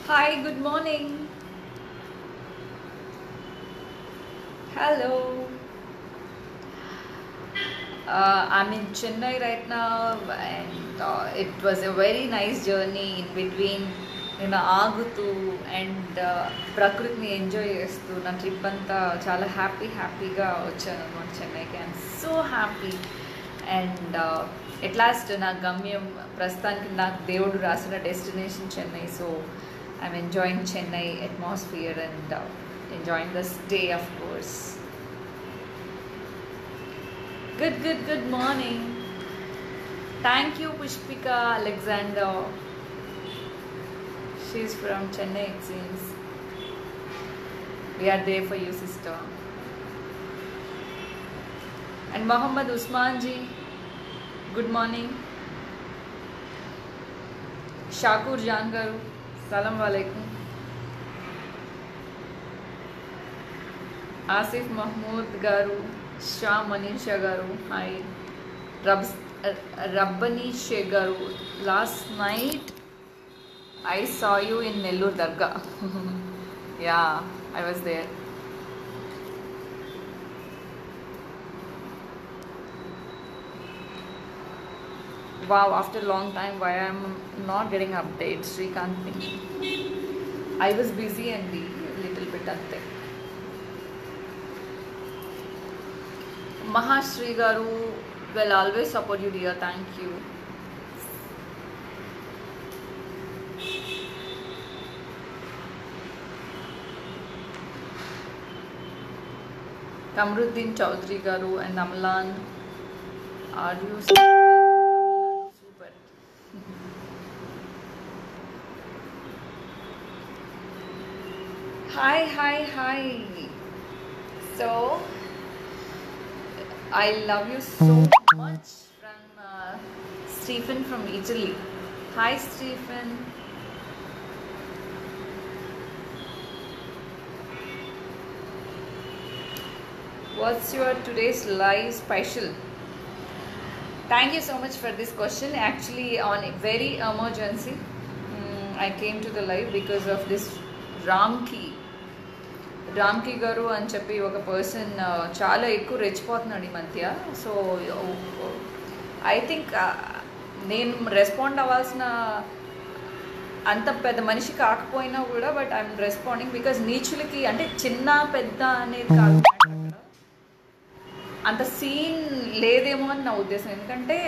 Hi, good morning. Hello. Uh, I'm in Chennai right now, and uh, it was a very nice journey in between. నేను ఆగుతూ and ప్రకృతిని enjoy చేస్తూ నా trip అంతా చాలా happy హ్యాపీగా వచ్చాను అనమాట చెన్నైకి I'm so happy and at last నా గమ్యం ప్రస్తుతానికి నాకు దేవుడు రాసిన destination Chennai so I'm enjoying Chennai atmosphere and enjoying the stay of course good good good morning thank you Pushpika Alexander She's from Chennai, it seems. We are there for you, sister. And Mohammed Usman ji, good morning. Shakur Jan garu, salam alaikum. Asif Mahmood garu, Shah Manisha garu, hi. Rab, Rabbani garu, last night I saw you in Nellore Dargah. yeah, I was there. Wow, after a long time, why I'm not getting updates, Srikanth. I was busy and the little bit ante. Mahashri Garu will always support you, dear. Thank you. Kamruddin Chaudhary Garu and Amlan. Are you super? Hi, hi, hi. So, I love you so much from uh, Stephen from Italy. Hi, Stephen. What's your today's live special? Thank you so much for this question. Actually, on a very emergency, mm, I came to the live because of this రామ్కి రామ్కి గారు అని చెప్పి ఒక person చాలా ఎక్కువ రెచ్చిపోతున్నాడు ఈ మధ్య సో ఐ థింక్ నేను రెస్పాండ్ అవ్వాల్సిన అంత పెద్ద మనిషి కాకపోయినా కూడా బట్ ఐఎమ్ రెస్పాండింగ్ బికాజ్ నీచులకి అంటే చిన్న పెద్ద అనేది కాదు అక్కడ అంత సీన్ లేదేమో అని నా ఉద్దేశం ఎందుకంటే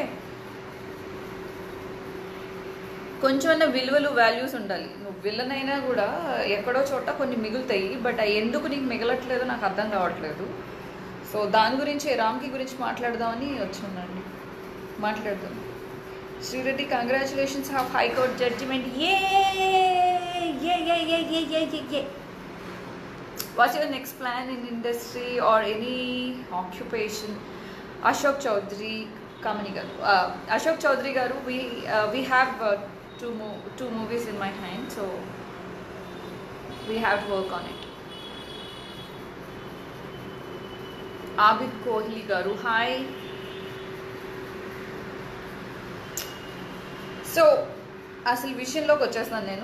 కొంచెం విలువలు వాల్యూస్ ఉండాలి నువ్వు విలన్ అయినా కూడా ఎక్కడో చోట కొన్ని మిగులుతాయి బట్ అవి ఎందుకు నీకు మిగలట్లేదో నాకు అర్థం కావట్లేదు సో దాని గురించి రామ్కి గురించి మాట్లాడదామని వచ్చున్నాండి మాట్లాడదాం Sri Reddy congratulations half high court judgment a a a a a a a a what's your next plan in industry or any occupation ashok chaudhary kamini garu uh, ashok chaudhary garu we uh, we have uh, two mo- two movies in my hand so we have to work on it abid kohli garu hi so అసలు విషయంలోకి వచ్చేస్తాను నేను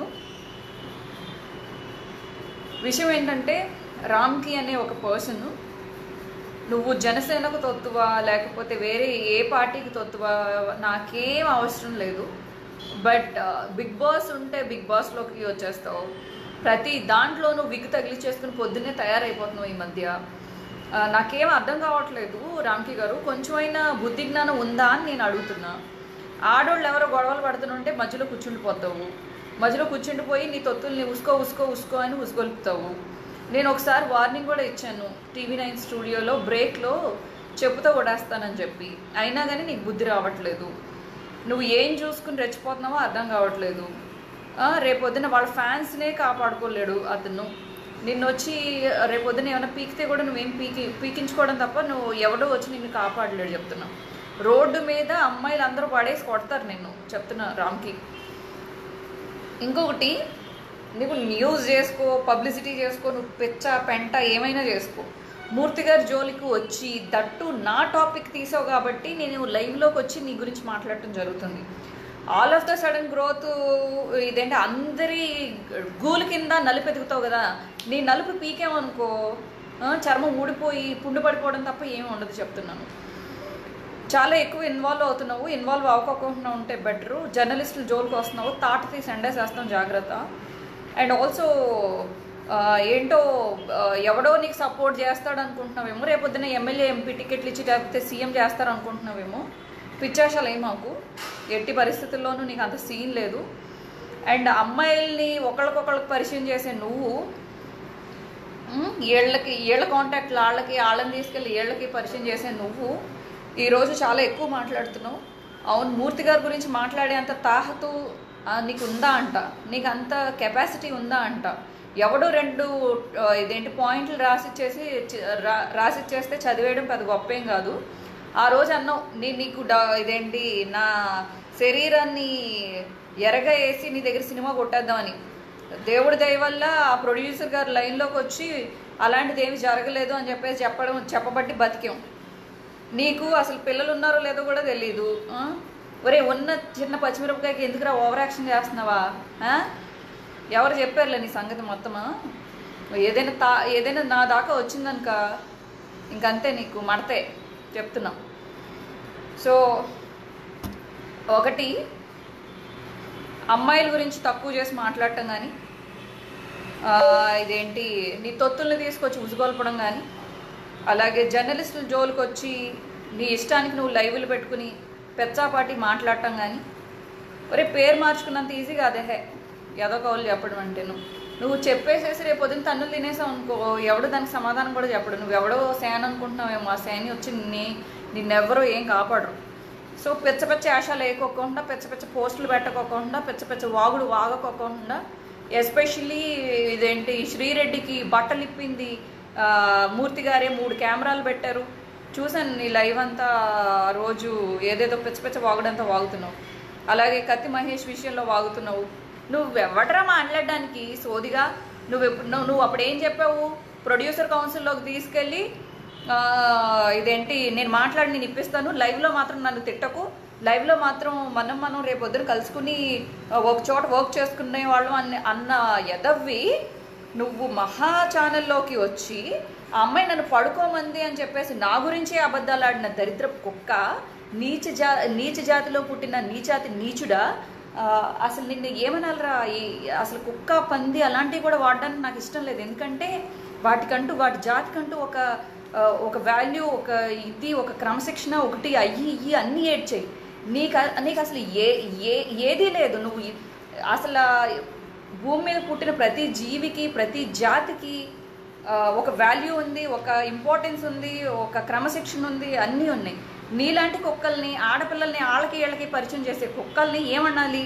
విషయం ఏంటంటే రామ్కి అనే ఒక person నువ్వు జనసేనకు తొత్తువా లేకపోతే వేరే ఏ పార్టీకి తొత్తువా నాకేం అవసరం లేదు బట్ బిగ్ బాస్ ఉంటే బిగ్ బాస్లోకి వచ్చేస్తావు ప్రతి దాంట్లోనూ విగ్ తగిలిచ్చేసుకుని పొద్దున్నే తయారైపోతున్నావు ఈ మధ్య ఆ, నాకేం అర్థం కావట్లేదు రామ్కి గారు కొంచెమైనా బుద్ధి జ్ఞానం ఉందా అని నేను అడుగుతున్నా ఆడోళ్ళు ఎవరో గొడవలు పడుతుంటే మధ్యలో కూర్చుండిపోతావు మధ్యలో కూర్చుండిపోయి నీ తొత్తుల్ని ఉసుకో ఉసుకో ఉసుకో అని ఉసుగొలుపుతావు నేను ఒకసారి వార్నింగ్ కూడా ఇచ్చాను టీవీ నైన్ స్టూడియోలో బ్రేక్లో చెప్పుతో కొడేస్తానని చెప్పి అయినా కానీ నీకు బుద్ధి రావట్లేదు నువ్వు ఏం చూసుకుని రెచ్చిపోతున్నావో అర్థం కావట్లేదు ఆ, రేపొద్దున వాళ్ళ ఫ్యాన్స్నే కాపాడుకోలేడు అతను నిన్ను వచ్చి రేపొద్దున ఏమైనా పీకితే కూడా నువ్వేం పీకి పీకించుకోవడం తప్ప నువ్వు ఎవడో వచ్చి నిన్ను కాపాడలేడు చెప్తున్నా రోడ్డు మీద అమ్మాయిలు అందరూ పడేసి కొడతారు నిన్ను చెప్తున్నా రామ్కి ఇంకొకటి నువ్వు న్యూస్ చేసుకో పబ్లిసిటీ చేసుకో నువ్వు పెచ్చ పెంట ఏమైనా చేసుకో మూర్తి గారి జోలికి వచ్చి దట్టు నా టాపిక్ తీసావు కాబట్టి నేను లైవ్లోకి వచ్చి నీ గురించి మాట్లాడటం జరుగుతుంది all of the sudden growth ఇదేంటి అందరి గూలు కింద నలుపు ఎదుగుతావు కదా నీ నలుపు పీకేమనుకో ఆ, చర్మం ఊడిపోయి పుండు పడిపోవడం తప్ప ఏమి ఉండదు చెప్తున్నాను చాలా ఎక్కువ ఇన్వాల్వ్ అవుతున్నావు ఇన్వాల్వ్ అవ్వకోకుండా ఉంటే బెటరు జర్నలిస్టులు జోలికి వస్తున్నావు తాట తీసి ఎండేసేస్తాం జాగ్రత్త అండ్ ఆల్సో ఏంటో ఆ, ఎవడో నీకు సపోర్ట్ చేస్తాడు అనుకుంటున్నావేమో రేపొద్దున ఎమ్మెల్యే ఎంపీ టికెట్లు ఇచ్చి లేకపోతే సీఎం చేస్తారు అనుకుంటున్నావేమో పిచ్చాశాలు ఏం మాకు ఎట్టి పరిస్థితుల్లోనూ నీకు అంత సీన్ లేదు అండ్ అమ్మాయిల్ని ఒకళ్ళకొకళ్ళకి పరిచయం చేసే నువ్వు ఉమ్, వీళ్ళకి వీళ్ళ కాంటాక్ట్లు వాళ్ళకి వాళ్ళని తీసుకెళ్ళి వీళ్ళకి పరిచయం చేసే నువ్వు ఈరోజు చాలా ఎక్కువ మాట్లాడుతున్నావు అవును మూర్తి గారి గురించి మాట్లాడే అంత తాహతు ఆ, నీకు ఉందా అంట నీకు అంత కెపాసిటీ ఉందా అంట ఎవడో రెండు ఆ, ఇదేంటి పాయింట్లు రాసిచ్చేసి చి- రా- రాసిచ్చేస్తే చదివేయడం పెద్ద గొప్ప ఏం కాదు ఆ రోజు అన్నావు నీ నీకు డా- ఇదేంటి నా శరీరాన్ని ఎరగా వేసి నీ దగ్గర సినిమా కొట్టేద్దామని దేవుడి దయ వల్ల ఆ ప్రొడ్యూసర్ గారు లైన్లోకి వచ్చి అలాంటిది ఏమి జరగలేదు అని చెప్పేసి చెప్పడం చెప్పబట్టి బతికాం నీకు అసలు పిల్లలు ఉన్నారో లేదో కూడా తెలియదు ఆ? ఒరే ఉన్న చిన్న పచ్చిమిరపకాయకి ఎందుకురా ఓవర్ యాక్షన్ చేస్తున్నావా ఆ? ఎవరు చెప్పారులే నీ సంగతి మొత్తమా ఏదైనా తా ఏదైనా నా దాకా వచ్చిందనుక ఇంకంతే నీకు మడతే చెప్తున్నా సో ఒకటి అమ్మాయిల గురించి తక్కువ చేసి మాట్లాడటం కానీ ఆ, ఇదేంటి నీ తొత్తుల్ని తీసుకొచ్చి ఉసుగొల్పడం కానీ అలాగే జర్నలిస్టుల జోలికి వచ్చి నీ ఇష్టానికి నువ్వు లైవ్లు పెట్టుకుని పెచ్చాపాటి మాట్లాడటం కానీ ఒరే పేరు మార్చుకున్నంత ఈజీ కాదే హే ఏదో కౌలు చెప్పడం అంటే నువ్వు నువ్వు చెప్పేసేసి రేపు పొద్దున్న తన్నులు తినేసావు అనుకో ఎవడు దానికి సమాధానం కూడా చెప్పడు నువ్వు ఎవడో సేన్ అనుకుంటున్నావేమో ఆ సేని వచ్చి నీ నిన్నెవ్వరో ఏం కాపాడరు సో పెచ్చ పెచ్చ యాషాలు వేయకోకుండా పెచ్చ పెచ్చ పోస్టులు పెట్టకోకుండా పెచ్చ పెచ్చ వాగుడు వాగకోకుండా ఎస్పెషల్లీ ఇదేంటి శ్రీరెడ్డికి బట్టలు ఇప్పింది ఆ, మూర్తి గారే మూడు కెమెరాలు పెట్టారు చూశాను నీ లైవ్ అంతా ఆ రోజు ఏదేదో పెచ్చ పెచ్చ వాగుడంతా వాగుతున్నావు అలాగే కత్తి మహేష్ విషయంలో వాగుతున్నావు నువ్వు ఎవడరా మాట్లాడడానికి సోదిగా నువ్వు ఎప్పుడు నువ్వు నువ్వు అప్పుడు ఏం చెప్పావు ప్రొడ్యూసర్ కౌన్సిల్లోకి తీసుకెళ్ళి ఆ, ఇదేంటి నేను మాట్లాడి నేను ఇప్పిస్తాను లైవ్లో మాత్రం నన్ను తిట్టకు లైవ్లో మాత్రం మనం మనం రేపు పొద్దున కలుసుకుని ఆ, ఒక చోట వర్క్ చేసుకునే వాళ్ళం అన్న అన్న ఎదవ్వి నువ్వు మహా ఛానల్లోకి వచ్చి ఆ అమ్మాయి నన్ను పడుకోమంది అని చెప్పేసి నా గురించే అబద్ధాలు ఆడిన దరిద్ర కుక్క నీచ జా నీచ జాతిలో పుట్టిన నీచాతి నీచుడా ఆ, అసలు నిన్ను ఏమనాలరా ఈ అసలు కుక్క పంది అలాంటివి కూడా వాడడానికి నాకు ఇష్టం లేదు ఎందుకంటే వాటికంటూ వాటి జాతికంటూ ఒక ఆ, ఒక వాల్యూ ఒక ఇది ఒక క్రమశిక్షణ ఒకటి అయ్యి ఇయ్యి అన్నీ ఏడ్చాయి నీకు అ- నీకు అసలు ఏ ఏ ఏదీ లేదు నువ్వు ఇ- అసలు ఆ భూమి మీద పుట్టిన ప్రతి జీవికి ప్రతి జాతికి ఆ, ఒక వాల్యూ ఉంది ఒక ఇంపార్టెన్స్ ఉంది ఒక క్రమశిక్షణ ఉంది అన్నీ ఉన్నాయి నీలాంటి కుక్కల్ని ఆడపిల్లల్ని ఆళ్ళకి వీళ్ళకి పరిచయం చేసే కుక్కల్ని ఏమనాలి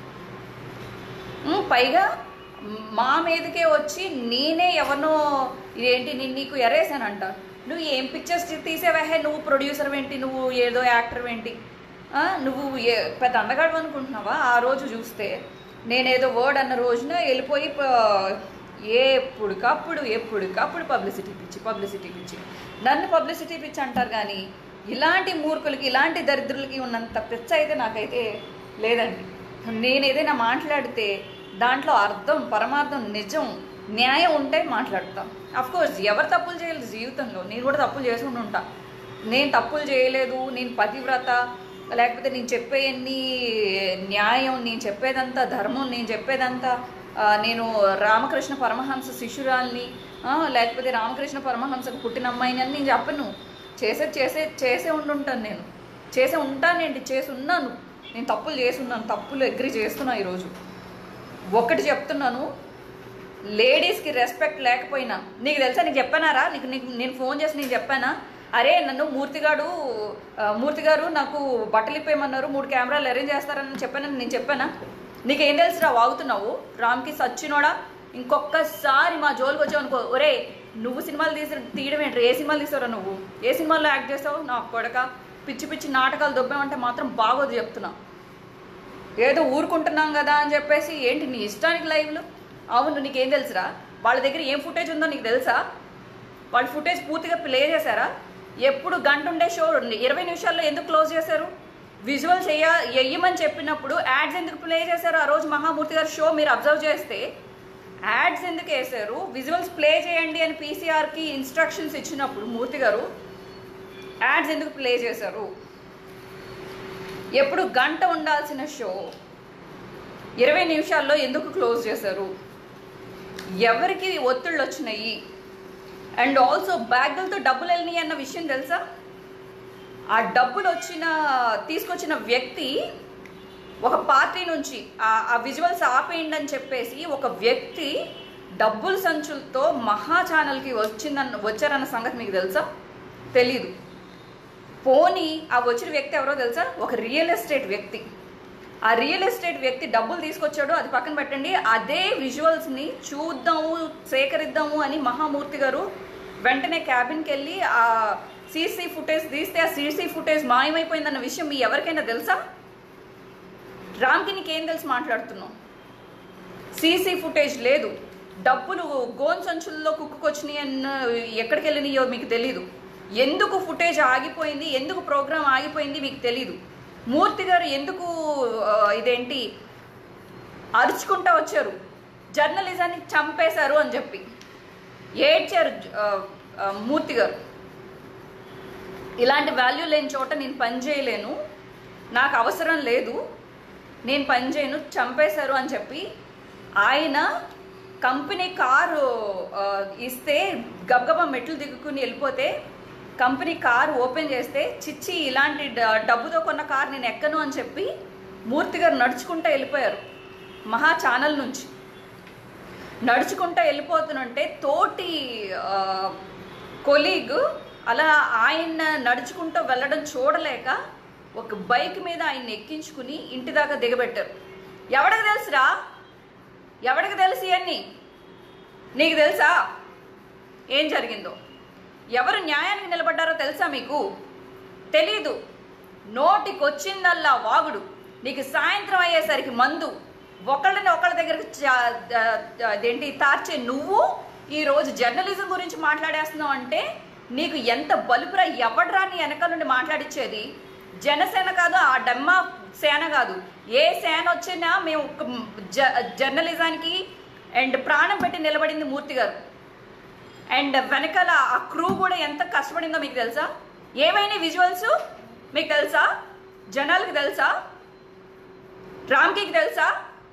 ఉమ్, పైగా మా మీదకే వచ్చి నేనే ఎవరినో ఇదేంటి నేను నీకు ఎరేసానంట నువ్వు ఏం పిక్చర్స్ తీసేవహే నువ్వు ప్రొడ్యూసర్ ఏంటి నువ్వు ఏదో యాక్టర్ ఏంటి ఆ, నువ్వు ఏ పెద్ద అందగాడు అనుకుంటున్నావా ఆ రోజు చూస్తే నేనేదో వర్డ్ అన్న రోజున వెళ్ళిపోయి ప- ఎప్పుడుకప్పుడు ఎప్పుడుకప్పుడు పబ్లిసిటీ పిచ్చి పబ్లిసిటీ పిచ్చి నన్ను పబ్లిసిటీ పిచ్చి అంటారు కానీ ఇలాంటి మూర్ఖులకి ఇలాంటి దరిద్రులకి ఉన్నంత పిచ్చ అయితే నాకైతే లేదండి నేను ఏదైనా మాట్లాడితే దాంట్లో అర్థం పరమార్థం నిజం న్యాయం ఉంటే మాట్లాడతాం కోర్స్ ఎవరు తప్పులు చేయలేదు జీవితంలో నేను కూడా తప్పులు చేసుకుని ఉంటా నేను తప్పులు చేయలేదు నేను పతివ్రత లేకపోతే నేను చెప్పేయన్ని న్యాయం నేను చెప్పేదంతా ధర్మం నేను చెప్పేదంతా ఆ, నేను రామకృష్ణ పరమహంస శిష్యురాల్ని ఆ, లేకపోతే రామకృష్ణ పరమహంసకు పుట్టిన అమ్మాయిని అని నేను చెప్పను చేసే చేసే చేసే ఉండుంటాను నేను చేసే ఉంటానండి చేసి ఉన్నాను నేను తప్పులు చేసి ఉన్నాను తప్పులు అగ్రి చేస్తున్నా ఈరోజు ఒకటి చెప్తున్నాను లేడీస్కి రెస్పెక్ట్ లేకపోయినా నీకు తెలుసా నీకు చెప్పానారా నీకు నీకు నేను ఫోన్ చేసి నీకు చెప్పానా అరే నన్ను మూర్తిగాడు ఆ, మూర్తి గారు నాకు బట్టలు ఇప్పేయమన్నారు మూడు కెమెరాలు అరేంజ్ చేస్తారని చెప్పానని నేను చెప్పానా నీకేం తెలుసురా వాగుతున్నావు రామ్కి సచ్చినోడా ఇంకొకసారి మా జోలికి వచ్చావు అనుకో ఒరే నువ్వు సినిమాలు తీసి తీయడం ఏంటి ఏ సినిమాలు తీసావురా నువ్వు ఏ సినిమాల్లో యాక్ట్ చేస్తావు నా కొడక పిచ్చి పిచ్చి నాటకాలు దొబ్బామంటే మాత్రం బాగోదు చెప్తున్నా ఏదో ఊరుకుంటున్నాం కదా అని చెప్పేసి ఏంటి నీ ఇష్టానికి లైవ్లు అవును నీకేం తెలుసురా వాళ్ళ దగ్గర ఏం ఫుటేజ్ ఉందో నీకు తెలుసా వాళ్ళ ఫుటేజ్ పూర్తిగా ప్లే చేశారా ఎప్పుడు గంట ఉండే షో ఇరవై నిమిషాల్లో ఎందుకు క్లోజ్ చేశారు విజువల్స్ వేయ వేయమని చెప్పినప్పుడు యాడ్స్ ఎందుకు ప్లే చేశారు ఆ రోజు మహామూర్తి గారి షో మీరు అబ్జర్వ్ చేస్తే యాడ్స్ ఎందుకు వేశారు విజువల్స్ ప్లే చేయండి అని పీసీఆర్కి ఇన్స్ట్రక్షన్స్ ఇచ్చినప్పుడు మూర్తి గారు యాడ్స్ ఎందుకు ప్లే చేశారు ఎప్పుడు గంట ఉండాల్సిన షో ఇరవై నిమిషాల్లో ఎందుకు క్లోజ్ చేశారు ఎవరికి ఒత్తిళ్ళు వచ్చినాయి అండ్ ఆల్సో బ్యాగులతో డబ్బులు వెళ్ళినాయి అన్న విషయం తెలుసా ఆ డబ్బులు వచ్చిన తీసుకొచ్చిన వ్యక్తి ఒక పార్టీ నుంచి ఆ- ఆ విజువల్స్ ఆపేయండి అని చెప్పేసి ఒక వ్యక్తి డబ్బుల సంచులతో మహా ఛానల్కి వచ్చిందన్న వచ్చారన్న సంగతి మీకు తెలుసా తెలీదు పోనీ ఆ వచ్చిన వ్యక్తి ఎవరో తెలుసా ఒక రియల్ ఎస్టేట్ వ్యక్తి ఆ రియల్ ఎస్టేట్ వ్యక్తి డబ్బులు తీసుకొచ్చాడు అది పక్కన పెట్టండి అదే విజువల్స్ని చూద్దాము సేకరిద్దాము అని మహామూర్తి గారు వెంటనే క్యాబిన్కి వెళ్ళి ఆ సీసీ ఫుటేజ్ తీస్తే ఆ సీసీ ఫుటేజ్ మాయమైపోయిందన్న విషయం మీ ఎవరికైనా తెలుసా రామ్కి నీకేం తెలిసి మాట్లాడుతున్నావు సీసీ ఫుటేజ్ లేదు డబ్బులు గోన్ సంచుల్లో కుక్కుకొచ్చినాయి అన్న ఎక్కడికి వెళ్ళినాయో మీకు తెలీదు ఎందుకు ఫుటేజ్ ఆగిపోయింది ఎందుకు ప్రోగ్రామ్ ఆగిపోయింది మీకు తెలీదు మూర్తి గారు ఎందుకు ఆ, ఇదేంటి అరుచుకుంటా వచ్చారు జర్నలిజాన్ని చంపేశారు అని చెప్పి ఏడ్చారు ఆ, ఆ, మూర్తి గారు ఇలాంటి వాల్యూ లేని చోట నేను పని చేయలేను నాకు అవసరం లేదు నేను పని చేయను చంపేశారు అని చెప్పి ఆయన కంపెనీ కారు ఆ, ఇస్తే గబగబా మెట్లు దిగుకుని వెళ్ళిపోతే కంపెనీ కారు ఓపెన్ చేస్తే చిచ్చి ఇలాంటి డ- డబ్బుతో కొన్న కారు నేను ఎక్కను అని చెప్పి మూర్తి గారు నడుచుకుంటూ వెళ్ళిపోయారు మహా ఛానల్ నుంచి నడుచుకుంటూ వెళ్ళిపోతుంటే తోటి కొలీగ్ అలా ఆయన నడుచుకుంటూ వెళ్ళడం చూడలేక ఒక బైక్ మీద ఆయన ఎక్కించుకుని ఇంటి దాకా దిగబెట్టారు ఎవడికి తెలుసురా ఎవడికి తెలుసు ఇవన్నీ నీకు తెలుసా ఏం జరిగిందో ఎవరు న్యాయానికి నిలబడ్డారో తెలుసా మీకు తెలీదు నోటికొచ్చిందల్లా వాగుడు నీకు సాయంత్రం అయ్యేసరికి మందు ఒకళ్ళని ఒకళ్ళ దగ్గరికి చా- ద- ద- అదేంటి తార్చే నువ్వు ఈరోజు జర్నలిజం గురించి మాట్లాడేస్తున్నావు అంటే నీకు ఎంత బలుపురా ఎవడ్రా నీ వెనకాల నుండి మాట్లాడిచ్చేది జనసేన కాదు ఆ డమ్మా సేన కాదు ఏ సేన వచ్చినా మేము ఒక జ- జర్నలిజానికి అండ్ ప్రాణం పెట్టి నిలబడింది మూర్తి గారు అండ్ వెనకాల ఆ క్రూ కూడా ఎంత కష్టపడిందో మీకు తెలుసా ఏమైనా విజువల్స్ మీకు తెలుసా జనాలకి తెలుసా రామ్కి తెలుసా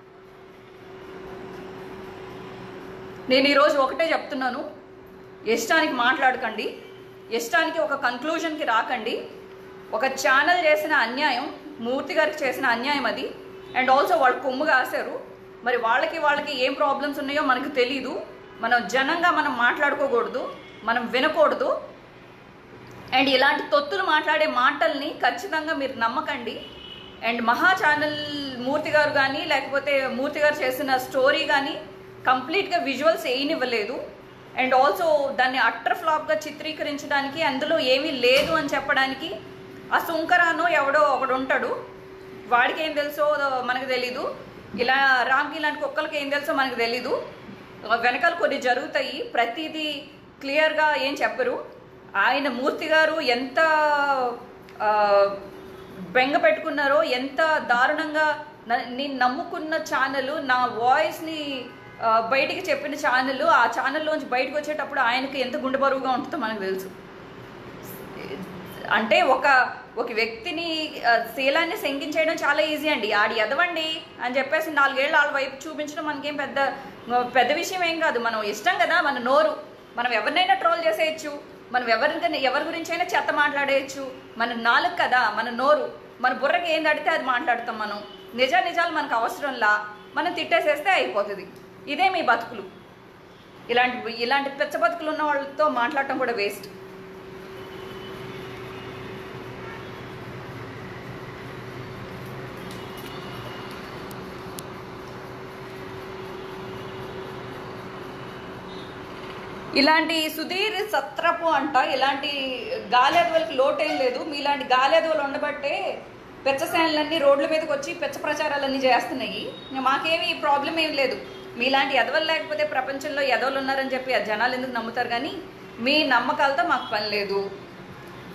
నేను ఈరోజు ఒకటే చెప్తున్నాను ఇష్టానికి మాట్లాడకండి ఇష్టానికి ఒక కంక్లూజన్కి రాకండి ఒక ఛానల్ చేసిన అన్యాయం మూర్తి గారికి చేసిన అన్యాయం అది అండ్ ఆల్సో వాళ్ళు కొమ్ము కాశారు మరి వాళ్ళకి వాళ్ళకి ఏం ప్రాబ్లమ్స్ ఉన్నాయో మనకు తెలీదు మనం జనంగా మనం మాట్లాడుకోకూడదు మనం వినకూడదు అండ్ ఇలాంటి తొత్తులు మాట్లాడే మాటల్ని ఖచ్చితంగా మీరు నమ్మకండి అండ్ మహా ఛానల్ మూర్తి గారు కానీ లేకపోతే మూర్తి గారు చేసిన స్టోరీ కానీ కంప్లీట్గా విజువల్స్ వేయనివ్వలేదు అండ్ ఆల్సో దాన్ని అట్టర్ ఫ్లాప్గా చిత్రీకరించడానికి అందులో ఏమీ లేదు అని చెప్పడానికి ఆ సుంకరానో ఎవడో ఒకడు ఉంటాడు వాడికి ఏం తెలుసో మనకు తెలీదు ఇలా రామ్కి ఇలాంటి కుక్కలకి ఏం తెలుసో మనకు తెలీదు వెనకాల కొన్ని జరుగుతాయి ప్రతిదీ క్లియర్గా ఏం చెప్పరు ఆయన మూర్తి గారు ఎంత ఆ, బెంగ పెట్టుకున్నారో ఎంత దారుణంగా న- నేను నమ్ముకున్న ఛానల్ నా వాయిస్ని ఆ, బయటికి చెప్పిన ఛానల్ ఆ ఛానల్లోంచి బయటకు వచ్చేటప్పుడు ఆయనకి ఎంత గుండె బరువుగా ఉంటుందో మనకు తెలుసు అంటే ఒక ఒక వ్యక్తిని ఆ, శీలాన్ని శంకించేయడం చాలా ఈజీ అండి ఆడి ఎదవండి అని చెప్పేసి నాలుగేళ్ళు వాళ్ళ వైపు చూపించడం మనకేం పెద్ద పెద్ద విషయం ఏం కాదు మనం ఇష్టం కదా మన నోరు మనం ఎవరినైనా ట్రోల్ చేసేయచ్చు మనం ఎవరికైనా ఎవరి గురించైనా చెత్త మాట్లాడేయచ్చు మన నాలుగు కదా మన నోరు మన బుర్రకి ఏం తడితే అది మాట్లాడతాం మనం నిజ నిజాలు మనకు అవసరంలా మనం తిట్టేసేస్తే అయిపోతుంది ఇదే మీ బతుకులు ఇలాంటి ఇలాంటి పిచ్చ బతుకులు ఉన్న వాళ్ళతో మాట్లాడటం కూడా వేస్ట్ ఇలాంటి సుధీర్ సత్రపు అంట ఇలాంటి గాలేదవులకి లోటేం లేదు మీలాంటి గాలేదవులు ఉండబట్టే పెచ్చసేనలన్నీ రోడ్ల మీదకి వచ్చి పెచ్చ ప్రచారాలన్నీ చేస్తున్నాయి ఇంకా మాకేమి ప్రాబ్లం ఏం లేదు మీలాంటి ఎదవలు లేకపోతే ప్రపంచంలో ఎదవలు ఉన్నారని చెప్పి ఆ జనాలు ఎందుకు నమ్ముతారు కానీ మీ నమ్మకాలతో మాకు పని లేదు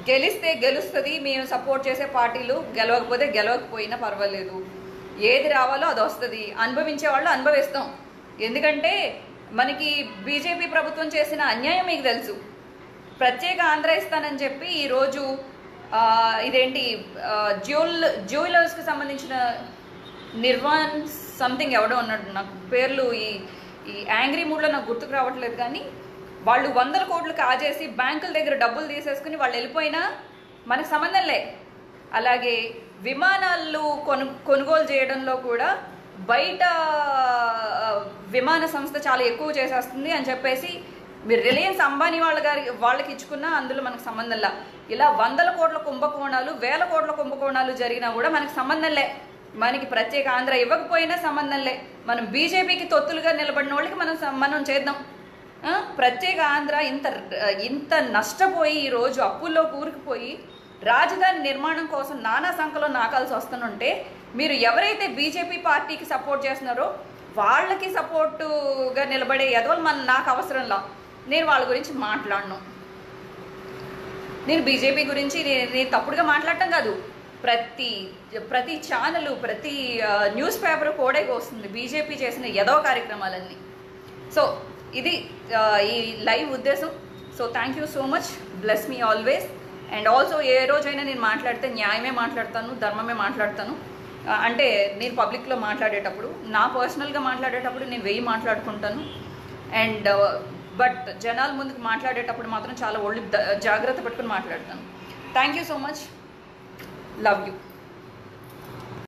గెలిస్తే గెలుస్తుంది మేము సపోర్ట్ చేసే పార్టీలు గెలవకపోతే గెలవకపోయినా పర్వాలేదు ఏది రావాలో అది వస్తుంది అనుభవించే వాళ్ళు అనుభవిస్తాం ఎందుకంటే మనకి బీజేపీ ప్రభుత్వం చేసిన అన్యాయం మీకు తెలుసు ప్రత్యేక ఆంధ్ర ఇస్తానని చెప్పి ఈరోజు ఆ, ఇదేంటి ఆ, జ్యువెల్ జ్యువెలర్స్కి సంబంధించిన నిర్వాణ్ సంథింగ్ ఎవడో ఉన్నాడు నాకు పేర్లు ఈ ఈ యాంగ్రీ మూడ్లో నాకు గుర్తుకు రావట్లేదు కానీ వాళ్ళు వందల కోట్లు కాజేసి బ్యాంకుల దగ్గర డబ్బులు తీసేసుకుని వాళ్ళు వెళ్ళిపోయినా మనకు సంబంధం లే అలాగే విమానాలు కొను కొనుగోలు చేయడంలో కూడా బయట ఆ, విమాన సంస్థ చాలా ఎక్కువ చేసేస్తుంది అని చెప్పేసి మీరు రిలయన్స్ అంబానీ వాళ్ళ గారి వాళ్ళకి ఇచ్చుకున్నా అందులో మనకు సంబంధంలా ఇలా వందల కోట్ల కుంభకోణాలు వేల కోట్ల కుంభకోణాలు జరిగినా కూడా మనకి సంబంధం లే మనకి ప్రత్యేక ఆంధ్ర ఇవ్వకపోయినా సంబంధం లే మనం బీజేపీకి తొత్తులుగా నిలబడిన వాళ్ళకి మనం సం- మనం చేద్దాం ఆ? ప్రత్యేక ఆంధ్ర ఇంత ఇంత నష్టపోయి ఈ రోజు అప్పుల్లో కూరుకుపోయి రాజధాని నిర్మాణం కోసం నానా సంఖ్యలో నాకాల్సి వస్తుంటే మీరు ఎవరైతే బీజేపీ పార్టీకి సపోర్ట్ చేస్తున్నారో వాళ్ళకి సపోర్టుగా నిలబడే ఎదవలు మన నాకు అవసరంలా నేను వాళ్ళ గురించి మాట్లాడను నేను బీజేపీ గురించి నేను నేను తప్పుడుగా మాట్లాడటం కాదు ప్రతి ప్రతి ఛానల్ ప్రతి ఆ, న్యూస్ పేపర్ కోడే వస్తుంది బీజేపీ చేసిన ఎదవ కార్యక్రమాలన్నీ సో ఇది ఆ, ఈ లైవ్ ఉద్దేశం so thank you so much bless me always and also ఏ రోజైనా నేను మాట్లాడితే న్యాయమే మాట్లాడతాను ధర్మమే మాట్లాడతాను ఆ, అంటే నేను పబ్లిక్లో మాట్లాడేటప్పుడు నా పర్సనల్గా మాట్లాడేటప్పుడు నేను వెయ్యి మాట్లాడుకుంటాను అండ్ బట్ జనాల ముందుకు మాట్లాడేటప్పుడు మాత్రం చాలా ఒళ్ళు ద- జాగ్రత్త పెట్టుకుని మాట్లాడతాను thank you so much love you